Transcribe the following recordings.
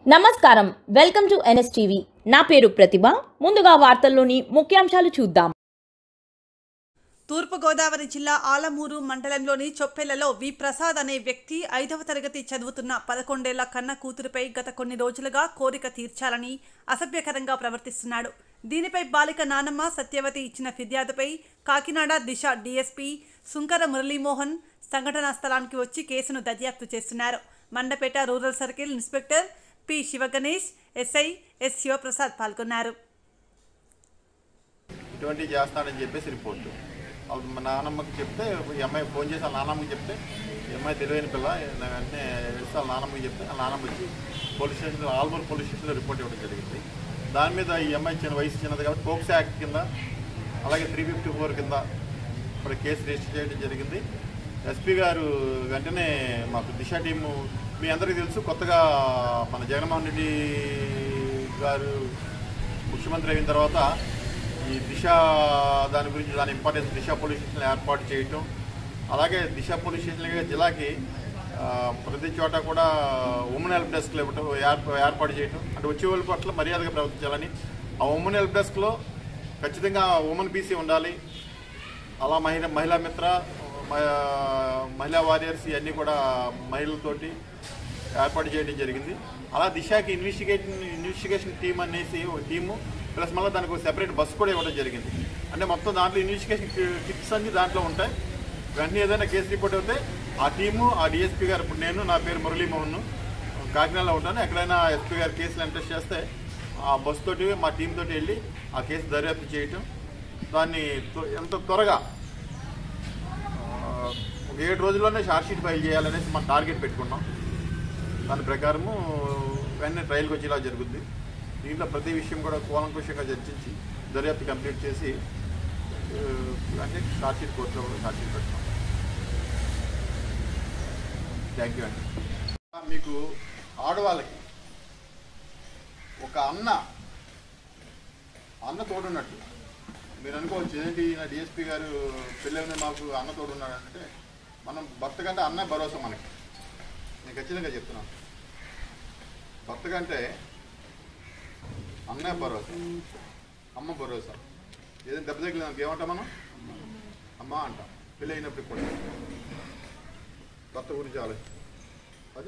నమస్కారం welcome to NSTV నా పేరు ప్రతిభ ముందుగా వార్తల్లోని ముఖ్యాంశాలు చూద్దాం తూర్పుగోదావరి జిల్లా ఆలమూరు మండలంలోని చొప్పెలలో వి ప్రసాద్ అనే వ్యక్తి ఐదవ తరగతి చదువుతున్న పదకొండేళ్ల కన్న కూతురుపై గత కొన్ని రోజులుగా కోరిక తీర్చాలని అసభ్యకరంగా ప్రవర్తిస్తున్నాడు దీనిపై బాలిక నానమ్మ సత్యవతి ఇచ్చిన ఫిర్యాదుపై కాకినాడ దిశ డీఎస్పీ సుంకర మురళీమోహన్ సంఘటనా స్థలానికి వచ్చి కేసును దర్యాప్తు చేస్తున్నారు Mandapeta rural circle inspector P Sivaganesh SI S Sivaprasad పాల్గొన్నారు ఇటువంటివి చేస్తాడని చెప్పేసి రిపోర్టు అప్పుడు మా నాన్నమ్మకి చెప్తే ఈ అమ్మాయి ఫోన్ చేసి వాళ్ళ నాన్నమ్మకి చెప్తే ఈ అమ్మాయి తెలివైన పిల్ల నా వెంటనే వేస్తే వాళ్ళ నాన్నమ్మకి చెప్తే వాళ్ళ నాన్నమ్మ వచ్చి పోలీస్ స్టేషన్లో ఆల్మూర్ పోలీస్ స్టేషన్లో రిపోర్ట్ ఇవ్వడం జరిగింది దాని మీద ఈ అమ్మాయి చిన్న వయసు చిన్నది కాబట్టి పోక్సో యాక్ట్ కింద అలాగే త్రీ ఫిఫ్టీ ఫోర్ కింద ఇప్పుడు కేసు రిజిస్టర్ చేయడం జరిగింది ఎస్పీ గారు వెంటనే మాకు దిశ టీము మీ అందరికీ తెలుసు కొత్తగా మన జగన్మోహన్ రెడ్డి గారు ముఖ్యమంత్రి అయిన తర్వాత ఈ దిశ దాని గురించి దాని ఇంపార్టెన్స్ దిశ పోలీస్ స్టేషన్ ఏర్పాటు చేయటం అలాగే దిశ పోలీస్ స్టేషన్ జిల్లాకి ఆ, ప్రతి చోట కూడా ఉమెన్ హెల్ప్ డెస్క్లు ఇవ్వటం ఏర్ప- ఏర్పాటు చేయటం అంటే వచ్చే వాళ్ళ పట్ల మర్యాదగా ప్రవర్తించాలని ఆ ఉమెన్ హెల్ప్ డెస్క్లో ఖచ్చితంగా ఉమెన్ పీసీ ఉండాలి అలా మహిళ మహిళా మిత్ర మ- మహిళా వారియర్స్ ఇవన్నీ కూడా మహిళలతోటి ఏర్పాటు చేయడం జరిగింది అలా దిశకి ఇన్వెస్టిగేషన్ ఇన్వెస్టిగేషన్ టీం అనేసి ఒక టీము ప్లస్ మళ్ళీ దానికి ఒక సెపరేట్ బస్సు కూడా ఇవ్వడం జరిగింది అంటే మొత్తం దాంట్లో ఇన్వెస్టిగేషన్ టిప్స్ అన్ని దాంట్లో ఉంటాయి వెంటనే ఏదైనా కేసు రిపోర్ట్ అవుతే ఆ టీము ఆ డిఎస్పీ గారు ఇప్పుడు నేను నా పేరు మురళీమోహన్ కాకినాడలో ఉంటాను ఎక్కడైనా ఎస్పీ గారు కేసులు ఇంట్రెస్ట్ చేస్తే ఆ బస్ తోటి మా టీం తోటి వెళ్ళి ఆ కేసు దర్యాప్తు చేయటం దాన్ని త్వ- ఎంత త్వరగా ఆ, ఒక ఏడు రోజుల్లోనే షార్ట్ షీట్ ఫైల్ చేయాలనేసి మనం టార్గెట్ పెట్టుకున్నాం దాని ప్రకారము వెంటనే ట్రయల్కి వచ్చేలా జరుగుద్ది దీంట్లో ప్రతి విషయం కూడా కూలంకుషంగా చర్చించి దర్యాప్తు కంప్లీట్ చేసి ఆ, అంటే షార్ట్ షీట్ కోర్టులో కూడా షార్ట్ షీట్ పెడతాం థ్యాంక్ యూ అండి మీకు ఆడవాళ్ళకి ఒక అన్న అన్న తోడున్నట్టు మీరు అనుకోవచ్చు ఏంటి నా డిఎస్పీ గారు పెళ్ళైన మాకు అన్న తోడున్నాడు అంటే మనం భర్త కంటే అన్న భరోసా మనకి నేను ఖచ్చితంగా చెప్తున్నాను భర్త కంటే అన్న భరోసా అమ్మ భరోసా ఏదైనా దెబ్బ తగిలిన ఏమంటాం మనం అమ్మ అంటాం పెళ్ళి అయినప్పుడు కూడా భర్త గురించి ఆలోచన అది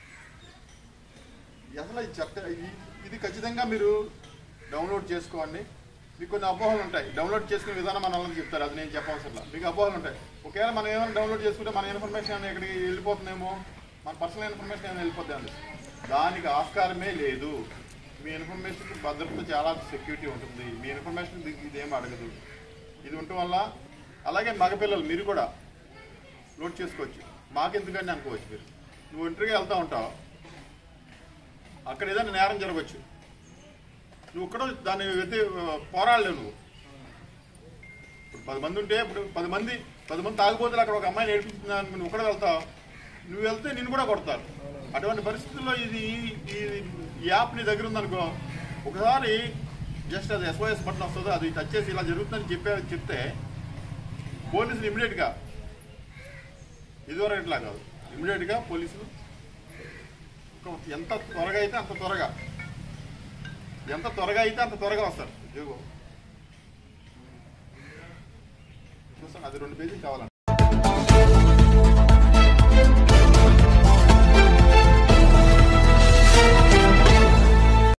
అసలు ఈ చట్ట ఇది- ఇది ఖచ్చితంగా మీరు డౌన్లోడ్ చేసుకోండి మీకు కొన్ని అపోహలు ఉంటాయి డౌన్లోడ్ చేసుకునే విధానం మన వాళ్ళకి చెప్తారు అది నేను చెప్పవసరం లేదు. మీకు అపోహలు ఉంటాయి ఒకవేళ మనం ఏమైనా డౌన్లోడ్ చేసుకుంటే మన ఇన్ఫర్మేషన్ ఏమైనా ఎక్కడికి వెళ్ళిపోతుందేమో మన పర్సనల్ ఇన్ఫర్మేషన్ ఏమైనా వెళ్ళిపోతుంది దానికి ఆస్కారమే లేదు మీ ఇన్ఫర్మేషన్ భద్రత చాలా సెక్యూరిటీ ఉంటుంది మీ ఇన్ఫర్మేషన్ ఇదేం అడగదు ఇది ఉండటం వల్ల అలాగే మగపిల్లలు మీరు కూడా నోట్ చేసుకోవచ్చు మాకెందుకండి అనుకోవచ్చు మీరు నువ్వు ఒంటరిగా వెళ్తూ ఉంటావు అక్కడ ఏదైనా నేరం జరగవచ్చు నువ్వు ఇక్కడ దాన్ని వ్యతి పోరాడలేవు నువ్వు ఇప్పుడు పది మంది ఉంటే ఇప్పుడు పది మంది పది మంది తాగిపోతే అక్కడ ఒక అమ్మాయిని ఏడిపించిందని నువ్వు కూడా వెళ్తావు నువ్వు వెళ్తే నిన్ను కూడా కొడతారు అటువంటి పరిస్థితుల్లో ఇది ఈ ఈ యాప్ నీ దగ్గర ఉందనుకో ఒకసారి జస్ట్ అది ఎస్ఓఎస్ బటన్ వస్తుందో అది టచ్ చేసి ఇలా జరుగుతుందని చెప్పే చెప్తే పోలీసులు ఇమీడియట్గా ఇదివరకు ఇట్లా కాదు ఇమీడియట్గా పోలీసులు ఒక ఎంత త్వరగా అయితే అంత త్వరగా ఎంత త్వరగా అయితే అంత త్వరగా వస్తారు ఇదిగో చూస్తాను అది రెండు పేజీలు కావాలండి